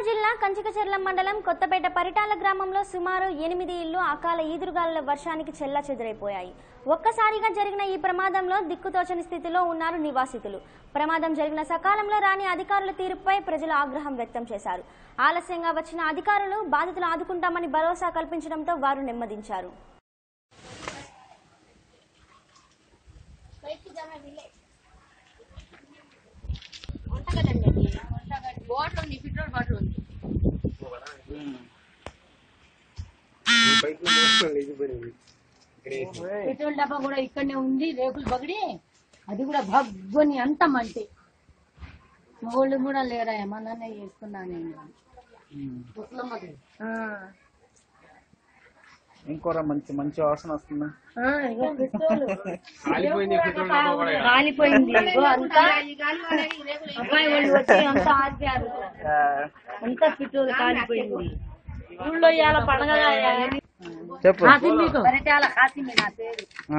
జిల్లా కంచికచెర్ల మండలం కొత్తపేట పరిటాల గ్రామంలో సుమారు ఎనిమిది ఇళ్లు అకాల ఈదురుగాలుల వర్షానికి చెల్లా చెదురైపోయాయి ఒక్కసారిగా జరిగిన ఈ ప్రమాదంలో దిక్కుతోచని స్థితిలో ఉన్నారు నివాసితులు ప్రమాదం జరిగిన సకాలంలో రాని అధికారుల తీరుపై ప్రజలు ఆగ్రహం వ్యక్తం చేశారు ఆలస్యంగా వచ్చిన అధికారులు బాధితులు ఆదుకుంటామని భరోసా కల్పించడంతో వారు నెమ్మదించారు బాటిల్ ఉంది పెట్రోల్ బాటిల్ ఉంది పెట్రోల్ డబ్బా కూడా ఇక్కడనే ఉంది రేకులు బగిడి అది కూడా భగ్గని అంత మంటే మొగోళ్ళు కూడా లేరా ఏమన్నా చేసుకున్నా నేను ఆ. ఇంకోరా మంచి మంచి వాసన వస్తుందా ఆ, ఇగో పెట్రోల్ కాలిపోయింది ఇగో అంతా అబ్బాయి వాళ్ళు వచ్చి అంతా ఆర్పారు అంతా పెట్రోల్ కాలిపోయింది ఊళ్ళో ఇవాళ పండగ చెప్పు పరిటాల కాసిమి నా పేరు ఆ.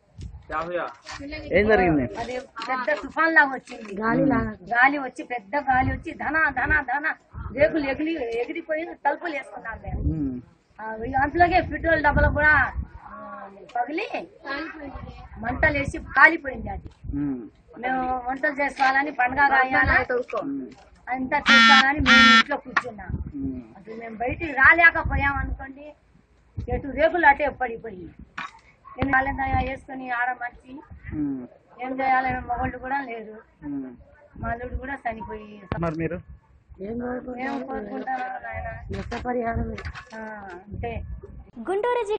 ఏం జరిగింది అది పెద్ద తుఫాన్ లాగా వచ్చింది గాలి గాలి వచ్చి పెద్ద గాలి వచ్చి ధన ధన ధన రేకులు ఎగిరి ఎగిరిపోయి తలుపులు వేసుకున్నాను మేము ఉమ్. ఆ, ఈ అంతలోకే పెట్రోల్ డబ్బాలు కూడా ఆ, పగిలి మంటలు వేసి కాలిపోయింది అది ఉమ్. మేము వంటలు చేసుకోవాలని పండుగ రాయాలా ఉమ్. అంతా చేసుకోవాలని మేము ఇంట్లో కూర్చున్నాం ఉమ్. అసలు మేము బయటికి రాలేకపోయాం అనుకోండి ఎటు రేకులు అటే పడిపోయి నేను వాళ్ళ వేసుకొని ఆడ మంచి ఉమ్. ఏం చేయాలి మొగళ్ళు కూడా లేరు ఉమ్. మా అల్లుడు కూడా చనిపోయి మరి మీరు ఏం కోరుకుంటారు నాయన నష్టపరిహారం అంటే గుంటూరు జిల్లా